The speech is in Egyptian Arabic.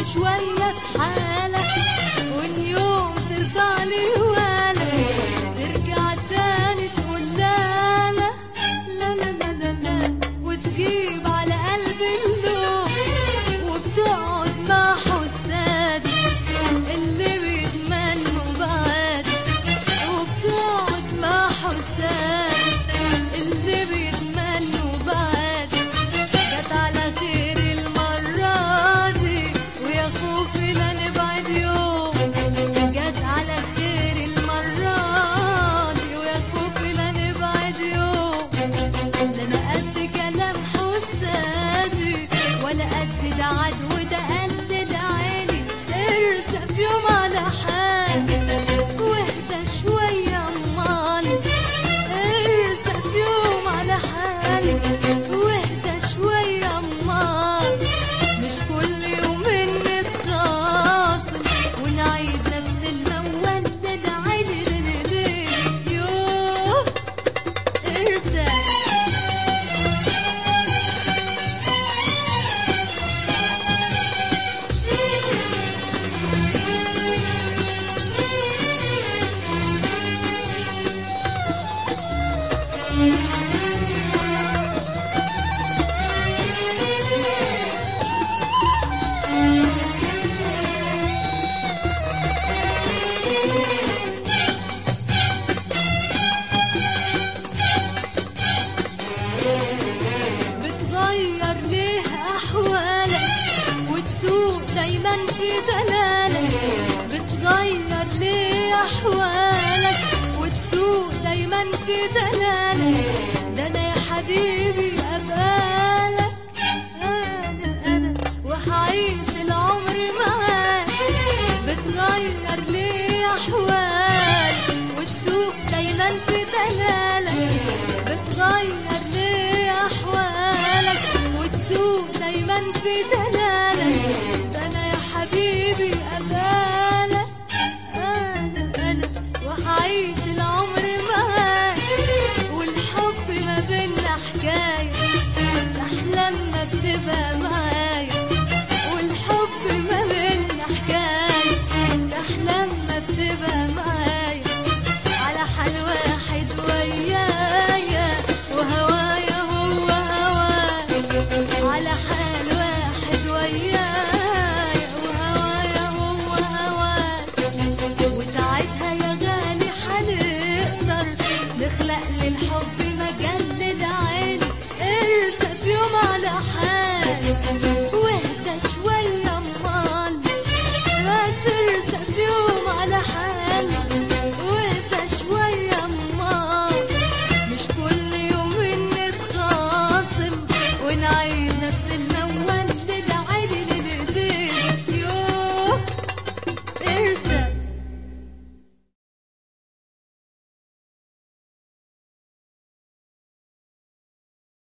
شوية بحالك وإن يوم ترجع لي ولا ترجع تاني تقول لا لا لا لا لا لا لا وتجيب على قلبي اللوم وبتقعد مع حسادي اللي بيتمنوا بعادي وبتقعد مع حسادي اللي بيتمنوا بعادي جت على خير المرة دي ويا خوفي لا نبعد يوم جت على خير المرة دي ويا خوفي لا نبعد يوم لا انا قد كلام حسادي ولا قد ده عدو ده قد ده عيني ارسى في يوم على حالي واهدى شوية امال ارسى في يوم على حالي واهدى شوية امال مش كل يومين نتخاصم ونعيد نفس الموال ده ده عيني ليه ليه يوه ارسى بتغير ليه أحوالك وتسوق دايما في دلالك بتغير ليه أحوالك وتسوق دايما في دلالك ده أنا يا حبيبي أبقالك أنا أنا وهعيش العمر معاك بتغير ليه أحوالك وتسوق دايما في دلالك بتغير ليه أحوالك وتسوق دايما في دلالك ده أنا يا حبيبي أبالك أنا أنا وهعيش العمر معاك والحب ما بينا حكاية أحلام ما بتبقى معايا والحب ما بينا حكاية أحلام ما بتبقى معايا على حال واحد ويايا وهوايا هو هواك على حال واحد ويايا وهوايا هو هواك وساعتها يا غالي حنقدر نخلق للحب مجال عيني ارسى في يوم على حالي